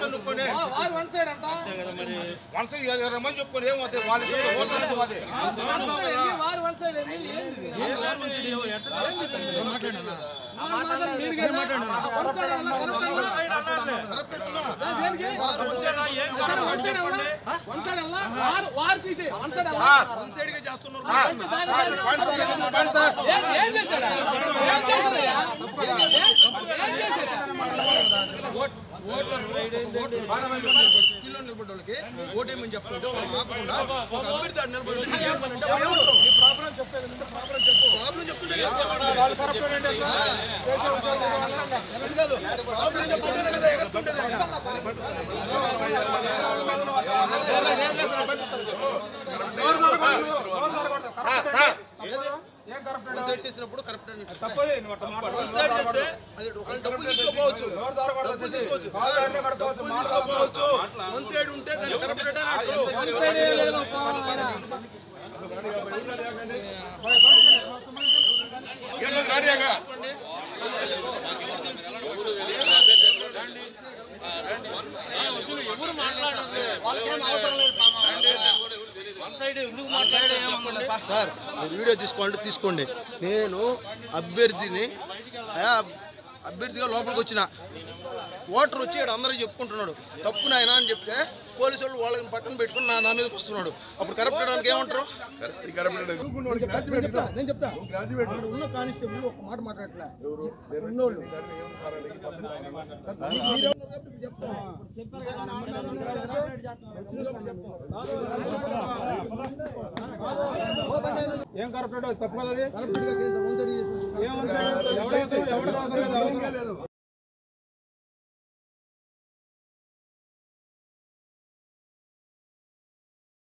అనుకోండి వారు one side అంట మనసు ఇరవై మంది చెప్పుకొని ఏమవుతాయి వాళ్ళ చేతి ఓట్లు నుంచి పోతాయి. వారు వన్ సైడ్ ఏంది ఏంది వారు తీసే one side sir, one side గా చేస్తున్నారు సార్, సార్, బండి సార్, బండి సార్. ఏం చేశారు ఏం చేశారయ్యా? ఏం చేశారు ఓట్ ఓటర్ కిలో నిలబడ్డ వాళ్ళకి ఓటేమని చెప్తుంటే వాళ్ళు ఆపకుండా ఒక అభ్యర్థి ఆడ నిలబడి ఉంటే నీకేం పని అంటే వాడు ఎవరు? ప్రాబ్లం చెప్తుంటే కదా. అది కాదు ప్రాబ్లం చెప్తుంటేనే కదా ఎగరుతుంటేది ఆయన. ఏం- ఏం చేస్తున్నారు? బండి సార్, సార్, వన్ సైడ్ చేసినప్పుడు కరెక్ట్ అని వన్ సైడ్ చెప్తే అది ఒకవేళ డబ్బులు తీసుకోపోవచ్చు డబ్బులు తీసుకోవచ్చు సార్, డబ్బులు తీసుకోపోవచ్చు వన్ సైడ్ ఉంటే దాన్ని కరెక్ట్ అని అంటారు సార్ మీరు వీడియో తీసుకోండి తీసుకోండి నేను అభ్యర్థిని అయా అభ్యర్థిగా లోపలికి వచ్చిన ఓటర్ వచ్చి ఇక్కడ అందరూ చెప్పుకుంటున్నాడు తప్పు నాయన అని చెప్తే పోలీసు వాళ్ళు వాళ్ళని పక్కన పెట్టుకుని నా నా మీదకి వస్తున్నాడు అప్పుడు కరెక్ట్ అవడానికి ఏమంటారు నేను చెప్తా అక్కడ ఉన్న కానిస్టేబుల్ ఒక మాట మాట్లాడట్లే ఉన్నోళ్ళు. మీరెవరు కాబట్టి చెప్తా. ఏం కరెక్ట్ తప్పు కదా కరెక్ట్గా కేసు వన్ సైడ్ చేసి ఏమంటారు ఎవడైతే ఎవడ